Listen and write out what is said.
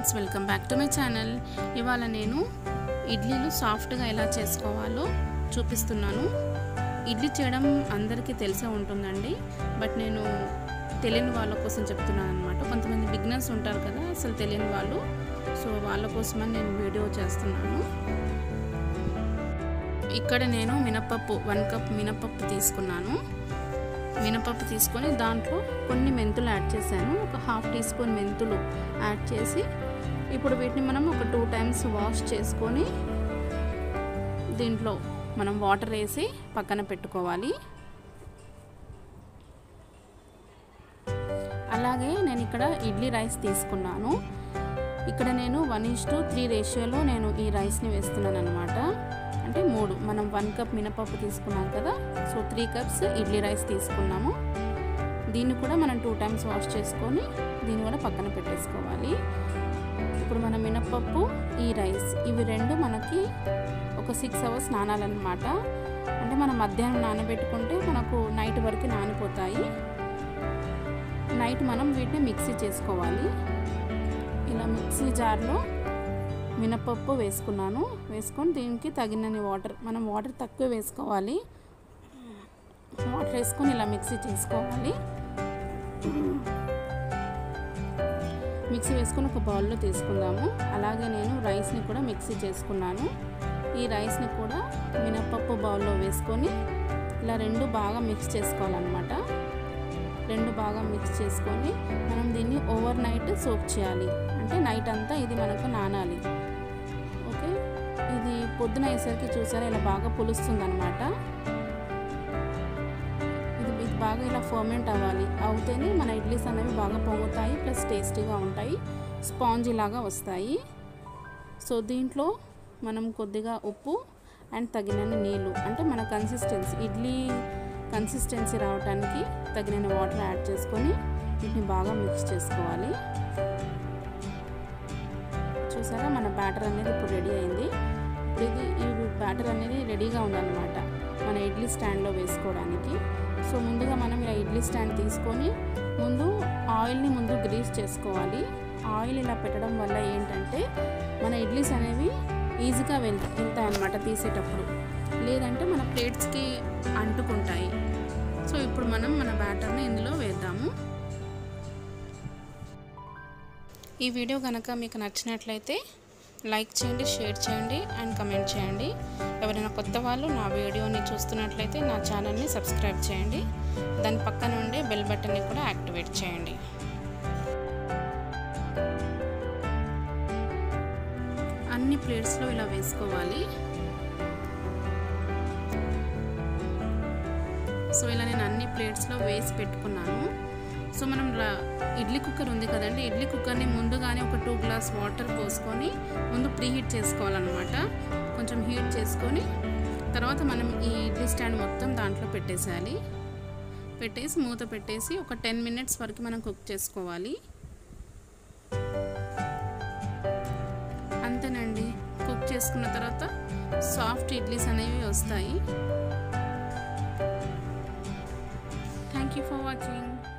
friends welcome back to my channel ఇవాళ నేను ఇడ్లీలు సాఫ్ట్గా ఎలా చేసుకోవాలో చూపిస్తున్నాను ఇడ్లీ చేయడం అందరికీ తెలిసే ఉంటుందండి బట్ నేను తెలియని వాళ్ళ కోసం చెప్తున్నాను అనమాట కొంతమంది బిగినర్స్ ఉంటారు కదా అసలు తెలియని వాళ్ళు సో వాళ్ళ కోసమని నేను వీడియో చేస్తున్నాను ఇక్కడ నేను మినపప్పు వన్ కప్ మినపప్పు తీసుకున్నాను మినపప్పు తీసుకొని దాంట్లో కొన్ని మెంతులు యాడ్ చేశాను ఒక హాఫ్ టీ స్పూన్ మెంతులు యాడ్ చేసి ఇప్పుడు వీటిని మనం ఒక టూ టైమ్స్ వాష్ చేసుకొని దీంట్లో మనం వాటర్ వేసి పక్కన పెట్టుకోవాలి అలాగే నేను ఇక్కడ ఇడ్లీ రైస్ తీసుకున్నాను ఇక్కడ నేను వన్ ఈజ్ టు త్రీ రేషియోలో నేను ఈ రైస్ని వేస్తున్నాను అనమాట అంటే మూడు మనం వన్ కప్ మినపప్పు తీసుకున్నాం కదా so three cups idli rice తీసుకున్నాము దీన్ని కూడా మనం టూ టైమ్స్ వాష్ చేసుకొని దీన్ని కూడా పక్కన పెట్టేసుకోవాలి ఇప్పుడు మన మినపప్పు ఈ రైస్ ఇవి రెండు మనకి ఒక సిక్స్ అవర్స్ నానాలన్నమాట అంటే మనం మధ్యాహ్నం నానబెట్టుకుంటే మనకు నైట్ వరకు నానిపోతాయి నైట్ మనం వీటిని మిక్సీ చేసుకోవాలి ఇలా మిక్సీ జార్లో మినపప్పు వేసుకున్నాను వేసుకొని దీనికి తగినన్ని వాటర్ మనం వాటర్ తక్కువ వేసుకోవాలి వాటర్ వేసుకొని ఇలా మిక్సీ చేసుకోవాలి మిక్సీ వేసుకొని ఒక బౌల్లో తీసుకుందాము అలాగే నేను రైస్ని కూడా మిక్సీ చేసుకున్నాను ఈ రైస్ని కూడా మినపప్పు బౌల్లో వేసుకొని ఇలా రెండు బాగా మిక్స్ చేసుకోవాలన్నమాట రెండు బాగా మిక్స్ చేసుకొని మనం దీన్ని ఓవర్ నైట్ సోప్ చేయాలి అంటే నైట్ అంతా ఇది మనకు నానాలి ఓకే ఇది పొద్దున అయ్యేసరికి చూసారా ఇలా బాగా పులుస్తుంది అనమాట ఇది ఇది బాగా ఇలా ఫర్మెంట్ అవ్వాలి అవుతేనే మన ఇడ్లీస్ అనేవి బాగా పొంగుతాయి ప్లస్ టేస్టీగా ఉంటాయి స్పాంజీ లాగా వస్తాయి సో దీంట్లో మనం కొద్దిగా ఉప్పు అండ్ తగినన్ని నీళ్ళు అంటే మన కన్సిస్టెన్సీ ఇడ్లీ కన్సిస్టెన్సీ రావడానికి తగినన్ని వాటర్ యాడ్ చేసుకొని వీటిని బాగా మిక్స్ చేసుకోవాలి చూసారా మన బ్యాటర్ అనేది ఇప్పుడు రెడీ అయింది ఇప్పుడు ఇది ఈ బ్యాటర్ అనేది రెడీగా ఉందన్నమాట మన ఇడ్లీ స్టాండ్లో వేసుకోవడానికి సో ముందుగా మనం ఇలా ఇడ్లీ స్టాండ్ తీసుకొని ముందు ఆయిల్ని ముందు గ్రీస్ చేసుకోవాలి ఆయిల్ ఇలా పెట్టడం వల్ల ఏంటంటే మన ఇడ్లీస్ అనేవి ఈజీగా వెళ్తా వెళ్తాయి అనమాట తీసేటప్పుడు లేదంటే మన ప్లేట్స్కి అంటుకుంటాయి సో ఇప్పుడు మనం మన బ్యాటర్ని ఇందులో వేద్దాము ఈ వీడియో కనుక మీకు నచ్చినట్లయితే లైక్ చేయండి షేర్ చేయండి అండ్ కమెంట్ చేయండి ఎవరైనా కొత్త వాళ్ళు నా వీడియోని చూస్తున్నట్లయితే నా ఛానల్ని సబ్స్క్రైబ్ చేయండి దాని పక్కన ఉండే బెల్ బటన్ని కూడా యాక్టివేట్ చేయండి అన్ని ప్లేట్స్లో ఇలా వేసుకోవాలి సో ఇలా నేను అన్ని ప్లేట్స్లో వేసి పెట్టుకున్నాను సో మనం ఇడ్లీ కుక్కర్ ఉంది కదండి ఇడ్లీ కుక్కర్ని ముందుగానే ఒక టూ గ్లాస్ వాటర్ పోసుకొని ముందు ప్రీ హీట్ చేసుకోవాలన్నమాట కొంచెం హీట్ చేసుకొని తర్వాత మనం ఈ ఇడ్లీ స్టాండ్ మొత్తం దాంట్లో పెట్టేసేయాలి పెట్టేసి మూత పెట్టేసి ఒక టెన్ మినిట్స్ వరకు మనం కుక్ చేసుకోవాలి అంతేనండి కుక్ చేసుకున్న తర్వాత సాఫ్ట్ ఇడ్లీస్ అనేవి వస్తాయి థ్యాంక్ యూ ఫర్ వాచింగ్